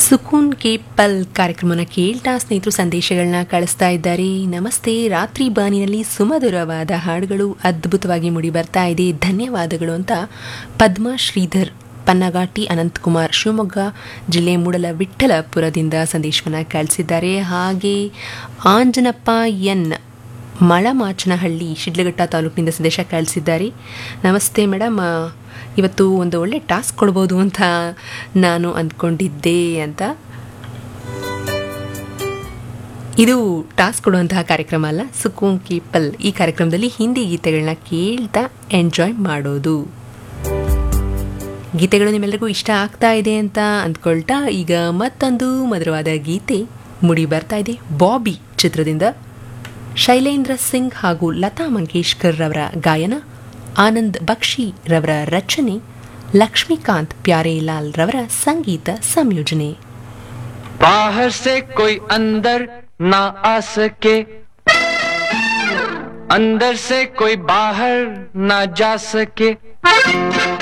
ಸುಕೂನ್ K ಪಲ್ ಕಾರ್ಯಕ್ರಮನ ಕೇಳ್ತಾ ಸ್ನೇಹಿತರು ಸಂದೇಶಗಳನ್ನ ಕಳಿಸ್ತಾ ಇದ್ದಾರೆ ನಮಸ್ತೆ ರಾತ್ರಿ ಬಾನಿನಲ್ಲಿ ಸುಮಧುರವಾದ ಹಾಡುಗಳು ಅದ್ಭುತವಾಗಿ ಮೂಡಿ ಬರ್ತಾ ಇದೆ ಧನ್ಯವಾದಗಳು ಅಂತ ಪದ್ಮಾ ಶ್ರೀಧರ್ ಪನ್ನಗಾಟಿ ಅನಂತಕುಮಾರ್ ಶಿವಮೊಗ್ಗ ಜಿಲ್ಲೆ ಮೂಡಲ ವಿಠ್ಠಲಪುರದಿಂದ ಸಂದೇಶವನ್ನು ಕಳಿಸಿದ್ದಾರೆ ಹಾಗೆ ಆಂಜನಪ್ಪ ಎನ್ ಮಳಮಾಚನಹಳ್ಳಿ ಶಿಡ್ಲಘಟ್ಟ ತಾಲೂಕಿನಿಂದ ಸಂದೇಶ ಕಳಿಸಿದ್ದಾರೆ ನಮಸ್ತೆ ಮೇಡಮ್ ಆ, ಇವತ್ತು ಒಂದು ಒಳ್ಳೆ ಟಾಸ್ಕ್ ಕೊಡ್ಬೋದು ಅಂತ ನಾನು ಅಂದ್ಕೊಂಡಿದ್ದೆ ಅಂತ ಇದು ಟಾಸ್ಕ್ ಕೊಡುವಂತಹ ಕಾರ್ಯಕ್ರಮ ಅಲ್ಲ ಸುಕೂನ್ ಕೀಪಲ್ ಈ ಕಾರ್ಯಕ್ರಮದಲ್ಲಿ ಹಿಂದಿ ಗೀತೆಗಳನ್ನ ಕೇಳ್ತಾ ಎಂಜಾಯ್ ಮಾಡೋದು ಗೀತೆಗಳು ನಿಮ್ಮೆಲ್ಲರಿಗೂ ಇಷ್ಟ ಆಗ್ತಾ ಇದೆ ಅಂತ ಅಂದ್ಕೊಳ್ತಾ ಈಗ ಮತ್ತೊಂದು ಮಧುರವಾದ ಗೀತೆ ಮುಡಿ ಬರ್ತಾ ಇದೆ ಬಾಬಿ ಚಿತ್ರದಿಂದ ಶೈಲೇಂದ್ರ ಸಿಂಗ್ ಹಾಗೂ ಲತಾ ಮಂಗೇಶ್ಕರ್ ರವರ ಗಾಯನ ಆನಂದ್ ಬಕ್ಷಿ ರವರ ರಚನೆ ಲಕ್ಷ್ಮೀಕಾಂತ್ ಪ್ಯಾರೇಲಾಲ್ ರವರ ಸಂಗೀತ ಸಂಯೋಜನೆ बाहर से कोई अंदर ना आ सके अंदर से कोई बाहर ना जा सके